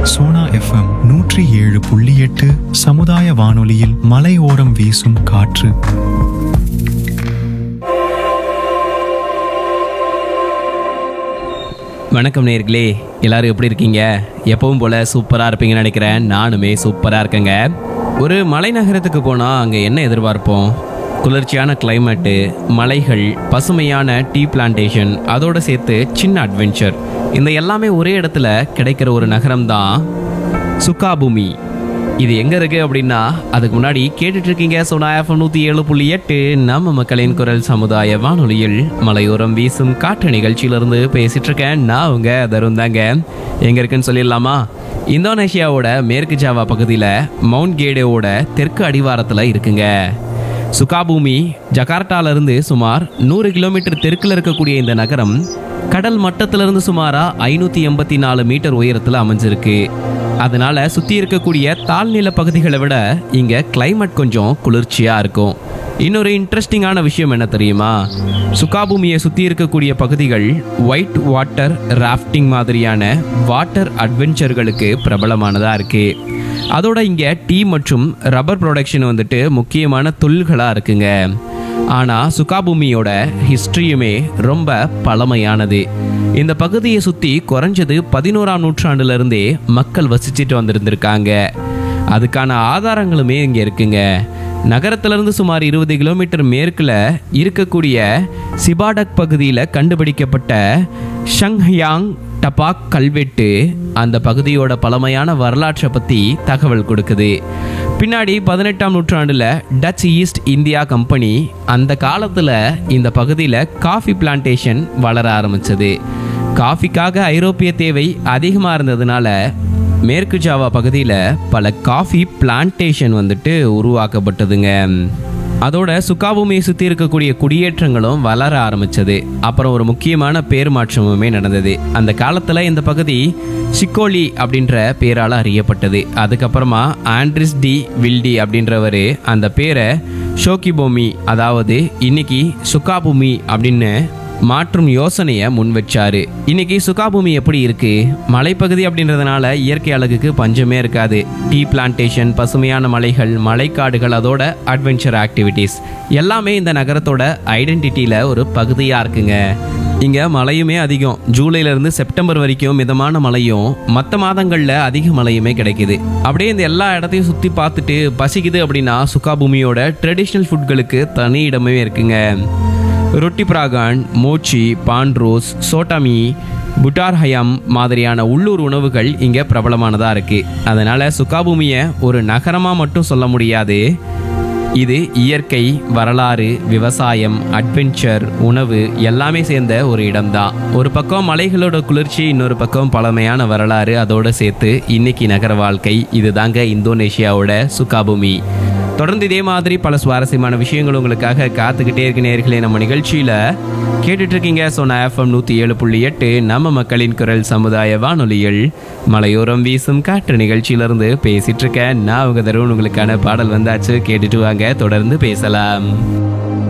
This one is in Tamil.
சோனா எஃப்எம் நூற்றி ஏழு புள்ளி எட்டு சமுதாய வானொலியில் மலையோரம் வீசும் காற்று வணக்கம் நேர்களே எல்லாரும் எப்படி இருக்கீங்க எப்பவும் போல சூப்பராக இருப்பீங்கன்னு நினைக்கிறேன் நானுமே சூப்பராக இருக்கேங்க ஒரு மலைநகரத்துக்கு போனால் அங்கே என்ன எதிர்பார்ப்போம் குளிர்ச்சியான கிளைமேட்டு மலைகள் பசுமையான டீ பிளான்டேஷன் அதோட சேர்த்து சின்ன அட்வென்ச்சர் இந்த எல்லாமே ஒரே இடத்துல கிடைக்கிற ஒரு நகரம் தான் சுக்காபூமி இது எங்க இருக்கு அப்படின்னா அதுக்கு முன்னாடி கேட்டுட்டு இருக்கீங்க சோனா எஃப்எம் நூத்தி ஏழு புள்ளி எட்டு நம்ம மக்களின் குரல் சமுதாய வானொலியில் மலையோரம் வீசும் காற்று நிகழ்ச்சியிலிருந்து பேசிட்டு இருக்கேன் நான் உங்க தருண் தாங்க எங்க இருக்குன்னு சொல்லிடலாமா இந்தோனேஷியாவோட மேற்கு ஜாவா பகுதியில் மவுண்ட் கேடேவோட தெற்கு அடிவாரத்தில் இருக்குங்க சுகாபூமி ஜகார்ட்டால இருந்து சுமார் நூறு கிலோமீட்டர் தெற்குல இருக்கக்கூடிய இந்த நகரம் கடல் மட்டத்திலிருந்து சுமாரா ஐநூத்தி எண்பத்தி நாலு மீட்டர் உயரத்துல அமைஞ்சிருக்கு அதனால சுத்தி இருக்கக்கூடிய தாழ்நில பகுதிகளை விட இங்க கிளைமேட் கொஞ்சம் குளிர்ச்சியா இருக்கும் இன்னொரு இன்ட்ரெஸ்டிங்கான விஷயம் என்ன தெரியுமா சுகாபூமியை சுத்தி இருக்கக்கூடிய பகுதிகள் ஒயிட் வாட்டர் ராஃப்டிங் மாதிரியான வாட்டர் அட்வென்ச்சர்களுக்கு பிரபலமானதா இருக்கு அதோட இங்க டீ மற்றும் ரப்பர் ப்ரொடக்ஷன் வந்துட்டு முக்கியமான தொழில்களா இருக்குங்க ஆனா சுகாபூமியோட ஹிஸ்டரியுமே ரொம்ப பழமையானது இந்த பகுதியை சுத்தி குறைஞ்சது பதினோராம் நூற்றாண்டுல இருந்தே மக்கள் வசிச்சுட்டு வந்திருந்திருக்காங்க அதுக்கான ஆதாரங்களுமே இங்க இருக்குங்க நகரத்திலிருந்து சுமார் இருபது கிலோமீட்டர் மேற்குல இருக்கக்கூடிய சிபாடக் பகுதியில் கண்டுபிடிக்கப்பட்ட ஷங்ஹியாங் டபாக் கல்வெட்டு அந்த பகுதியோட பழமையான வரலாற்றை பற்றி தகவல் கொடுக்குது பின்னாடி பதினெட்டாம் நூற்றாண்டில் டச் ஈஸ்ட் இந்தியா கம்பெனி அந்த காலத்தில் இந்த பகுதியில் காஃபி பிளான்டேஷன் வளர ஆரம்பிச்சது காஃபிக்காக ஐரோப்பிய தேவை அதிகமாக இருந்ததுனால மேற்கு ஜாவா பகுதியில் பல காஃபி பிளான்டேஷன் வந்துட்டு உருவாக்கப்பட்டதுங்க அதோட சுக்காபூமியை சுற்றி இருக்கக்கூடிய குடியேற்றங்களும் வளர ஆரம்பிச்சது அப்புறம் ஒரு முக்கியமான பேர் மாற்றமுமே நடந்தது அந்த காலத்தில் இந்த பகுதி சிக்கோலி அப்படின்ற பேரால் அறியப்பட்டது அதுக்கப்புறமா ஆண்ட்ரிஸ் டி வில்டி அப்படின்றவர் அந்த பேரை ஷோகிபூமி அதாவது இன்னைக்கு சுக்காபூமி அப்படின்னு மாற்றும் யோசனையை முன் வச்சாரு இன்னைக்கு சுகாபூமி எப்படி இருக்கு மலைப்பகுதி அப்படின்றதுனால இயற்கை அழகுக்கு பஞ்சமே இருக்காது டீ பிளான்டேஷன் பசுமையான மலைகள் மலைக்காடுகள் அதோட அட்வென்ச்சர் ஆக்டிவிட்டீஸ் எல்லாமே இந்த நகரத்தோட ஐடென்டிட்டியில ஒரு பகுதியா இருக்குங்க இங்க மழையுமே அதிகம் ஜூலைல இருந்து செப்டம்பர் வரைக்கும் மிதமான மழையும் மற்ற மாதங்கள்ல அதிக மழையுமே கிடைக்குது அப்படியே இந்த எல்லா இடத்தையும் சுத்தி பார்த்துட்டு பசிக்குது அப்படின்னா சுகாபூமியோட ட்ரெடிஷ்னல் ஃபுட்களுக்கு தனி இடமே இருக்குங்க ரொட்டி பிராகான் மோச்சி பான்ரோஸ் சோட்டாமி புட்டார் ஹயம் மாதிரியான உள்ளூர் உணவுகள் இங்கே பிரபலமானதாக இருக்குது அதனால் சுக்காபூமியை ஒரு நகரமாக மட்டும் சொல்ல முடியாது இது இயற்கை வரலாறு விவசாயம் அட்வென்ச்சர் உணவு எல்லாமே சேர்ந்த ஒரு இடம்தான் ஒரு பக்கம் மலைகளோட குளிர்ச்சி இன்னொரு பக்கம் பழமையான வரலாறு அதோட சேர்த்து இன்னைக்கு நகர வாழ்க்கை இதுதாங்க இந்தோனேஷியாவோட சுக்காபூமி தொடர்ந்து இதே மாதிரி பல சுவாரஸ்யமான விஷயங்கள் உங்களுக்காக காத்துக்கிட்டே இருக்க நேர்களே நம்ம நிகழ்ச்சியில கேட்டுட்டு இருக்கீங்க சோனா எஃப்எம் நூத்தி ஏழு புள்ளி எட்டு நம்ம மக்களின் குரல் சமுதாய வானொலியில் மலையோரம் வீசும் காற்று நிகழ்ச்சியிலிருந்து பேசிட்டு இருக்கேன் நான் உங்க தருண் உங்களுக்கான பாடல் வந்தாச்சு கேட்டுட்டு வாங்க தொடர்ந்து பேசலாம்